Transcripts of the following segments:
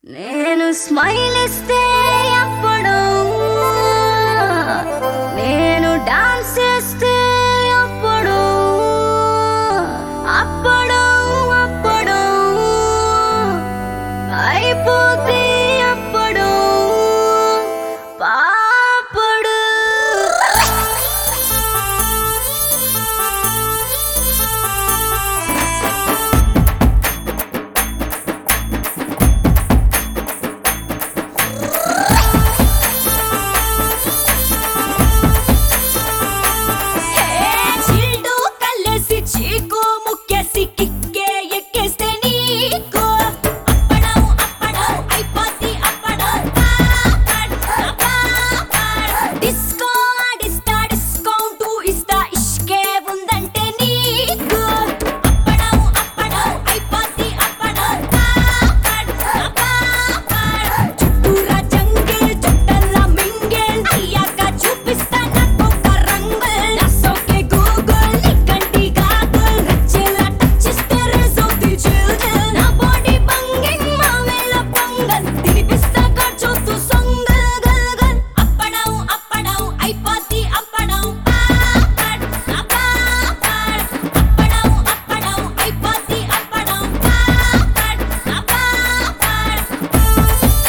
నేను స్మైల్ ఇస్తే అప్పుడు నేను డాన్స్ చేస్తే అప్పుడు అప్పుడు అప్పుడు అయిపోతే అప్పుడు పాపడు చిల్డు కల్లేసి చీకు ముక్కేసి కిక్కే ఎక్కేస్తే నీకు అప్పడం అప్పడం అయిపోద్ది అప్పడం పాపడ్ పాపడ్ డిస్కో ఆడిస్తా డిస్కౌంట్ ఇస్తా ఇష్కే ఉందంటే నీకు అప్పడం అప్పడం అయిపోద్ది అప్పడం పాపడ్ పాపడ్ చుట్టూరా జంగిల్ చుట్టల్లా మింగిల్ అయ్యాక చూపిస్తా నాకొక రంగుల్ నసోకే గూగుల్ నీ కంటి గాగుల్ నచ్చేలా టచ్ ఇస్తే రేసవుతుంది చిల్జిల్ నా బాడీ బంగింగ్ మా వేళ పొంగల్ తినిపిస్తా ఖర్చొద్దు సొంగల్ గల్ గల్ అప్పడం అప్పడం అయిపోద్ది అప్పడం పాపడ్ పాపడ్ అప్పడం అప్పడం అయిపోద్ది అప్పడం papad papad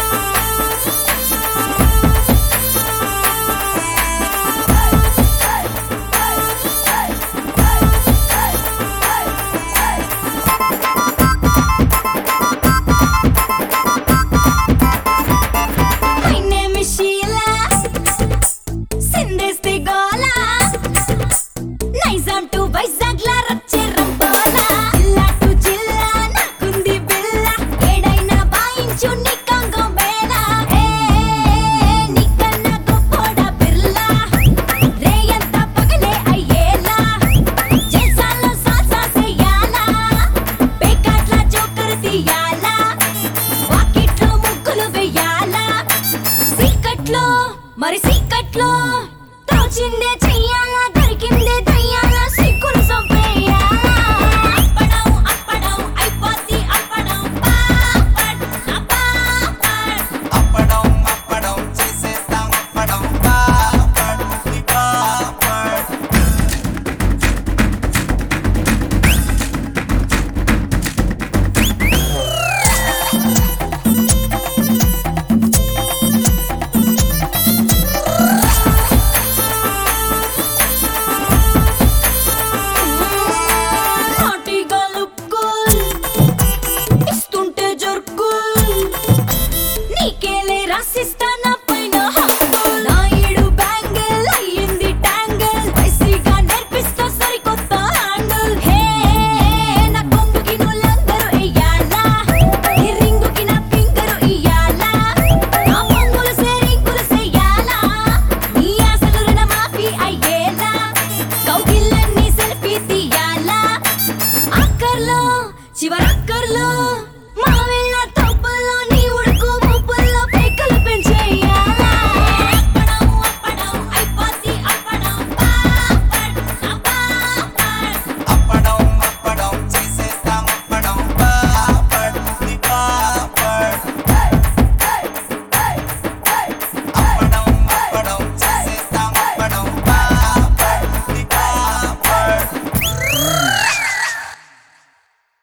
My name is Sheila. సిందేస్తే గోలా నైజాం టు వైజాగ్ లా రచ్చే రంపోలా జిల్లా టు జిల్లా నాకుంది బిల్ల ఏడైనా వాయించు నీ కంగం బేలా ఏ నీకన్నా గొప్పోడా బిర్లా రేయంతా పగలే అయ్యేలా జల్సాలో సాల్సా చెయ్యాలా పేకాట్ల జోకర్ తీయాలా వాకిట్లో ముగ్గులు వెయ్యాలా సీకట్లో మరి సీకట్లో తోచిందే చెయ్యాలా దొరికిందే దయ్యాలా సిక్కులు సంపేయాలా అప్పడం అప్పడం అయిపోద్ది అప్పడం పాపడ్ నా పాపడ్ అప్పడం అప్పడం చేసేస్తాం అప్పడం పాపడ్ నీ పాపడ్ నాటిగా లుక్కుల్ ఇస్తుంటే జర్కుల్ నీకేలే రాసిస్తా నా పైన హక్కుల్ నాయుడు బ్యాంగిల్ అయ్యింది ట్యాంగిల్ వైసీగా నేర్పిస్తా సరికొత్త హ్యాండిల్ హే నా కొంగుకి నువ్వులందరూ ఎయ్యాలా నీ రింగుకి నా ఫింగరు ఇయ్యాలా నా పొంగులు సేరింగులు చెయ్యాలా నీ ఆశలు రుణమాఫీ అయ్యేలా కౌగిల్లన్నీ సెల్ఫీ తీయాలా అక్కర్లో చివరక్కర్లో